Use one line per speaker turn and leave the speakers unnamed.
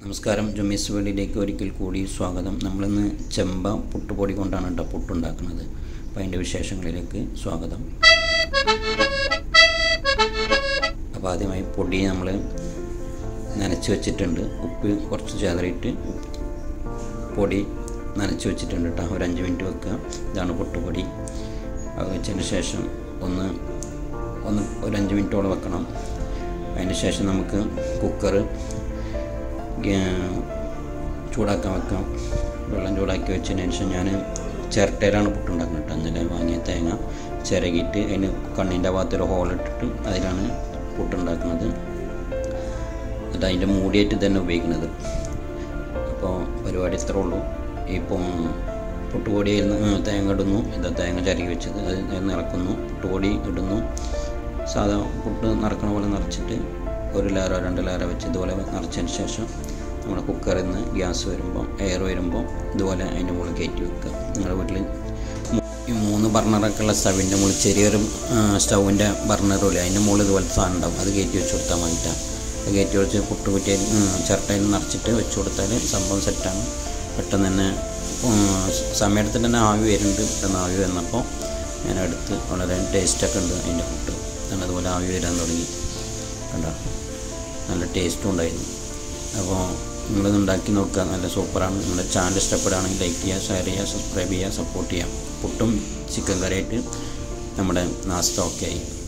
നമസ്കാരം ജുമീസ് വേൾഡിലേക്ക് ഒരിക്കൽ കൂടി സ്വാഗതം നമ്മളിന്ന് ചെമ്പ പുട്ടുപൊടി കൊണ്ടാണ് കേട്ടോ പുട്ടുണ്ടാക്കുന്നത് അപ്പോൾ അതിൻ്റെ വിശേഷങ്ങളിലേക്ക് സ്വാഗതം അപ്പോൾ ആദ്യമായി പൊടി നമ്മൾ നനച്ച് വെച്ചിട്ടുണ്ട് ഉപ്പ് കുറച്ച് ചേതറിയിട്ട് പൊടി നനച്ച് വെച്ചിട്ടുണ്ട് കേട്ടോ ഒരു അഞ്ച് മിനിറ്റ് വെക്കുക ഇതാണ് പുട്ടുപൊടി അത് വെച്ചതിന് ശേഷം ഒന്ന് ഒന്ന് ഒരു അഞ്ച് മിനിറ്റോളം വെക്കണം അതിന് ശേഷം നമുക്ക് കുക്കർ ചൂടാക്കാൻ വെക്കാം വെള്ളം ചൂടാക്കി വെച്ചതിന് ശേഷം ഞാൻ ചിരട്ടയിലാണ് പുട്ടുണ്ടാക്കുന്നത് കേട്ടോ ഇന്നലെ വാങ്ങിയ തേങ്ങ ചിരകിയിട്ട് അതിന് കണ്ണിൻ്റെ ഭാഗത്തൊരു ഹോളിട്ടിട്ട് അതിലാണ് പുട്ടുണ്ടാക്കുന്നത് എന്നിട്ട് അതിൻ്റെ മൂടിയായിട്ട് തന്നെ ഉപയോഗിക്കുന്നത് അപ്പോൾ പരിപാടി ഇത്രേ ഉള്ളൂ ഇപ്പോൾ പുട്ടുപൊടിയിൽ നിന്ന് തേങ്ങ ഇടുന്നു ഇതാ തേങ്ങ ചിരകി വെച്ചത് അത് നിറക്കുന്നു പുട്ടുപൊടി ഇടുന്നു സാധാ പുട്ട് നിറക്കണ പോലെ നിറച്ചിട്ട് ഒരു ലെയറോ രണ്ട് ലെയറോ വെച്ച് ഇതുപോലെ നിറച്ചതിന് ശേഷം നമ്മുടെ കുക്കറിൽ നിന്ന് ഗ്യാസ് വരുമ്പോൾ എയർ വരുമ്പോൾ ഇതുപോലെ അതിൻ്റെ മുകളിൽ കയറ്റി വെക്കുക നിങ്ങളുടെ വീട്ടിൽ ഈ മൂന്ന് ബർണറൊക്കെ ഉള്ള സ്റ്റവിൻ്റെ മുകളിൽ ചെറിയൊരു സ്റ്റൗവിൻ്റെ ബർണറില്ലേ അതിൻ്റെ മുകളിൽ ഇതുപോലെ സാധനം ഉണ്ടാവും അത് കയറ്റി വെച്ച് കൊടുത്താൽ മതിട്ടാണ് അത് കയറ്റി വെച്ച് പുട്ട് കുറ്റിയിൽ ചിരട്ടയിൽ നിറച്ചിട്ട് വെച്ച് കൊടുത്താൽ സംഭവം സെറ്റാണ് പെട്ടെന്ന് തന്നെ സമയത്തിന് തന്നെ ആവി വരുന്നുണ്ട് പെട്ടെന്ന് ആവി വന്നപ്പോൾ ഞാൻ എടുത്ത് വളരെ ടേസ്റ്റൊക്കെ ഉണ്ട് അതിൻ്റെ പുട്ട് അതുപോലെ ആവി വരാൻ തുടങ്ങി കണ്ടോ നല്ല ടേസ്റ്റും ഉണ്ടായിരുന്നു അപ്പോൾ നിങ്ങളിത് ഉണ്ടാക്കി നോക്കുക നല്ല സൂപ്പറാണ് നിങ്ങളുടെ ചാനൽ ഇഷ്ടപ്പെടുകയാണെങ്കിൽ ലൈക്ക് ചെയ്യുക ഷെയർ ചെയ്യുക സബ്സ്ക്രൈബ് ചെയ്യുക സപ്പോർട്ട് ചെയ്യുക പുട്ടും ചിക്കൻ കറിയായിട്ട് നമ്മുടെ നാസ്ത ഓക്കെ ആയി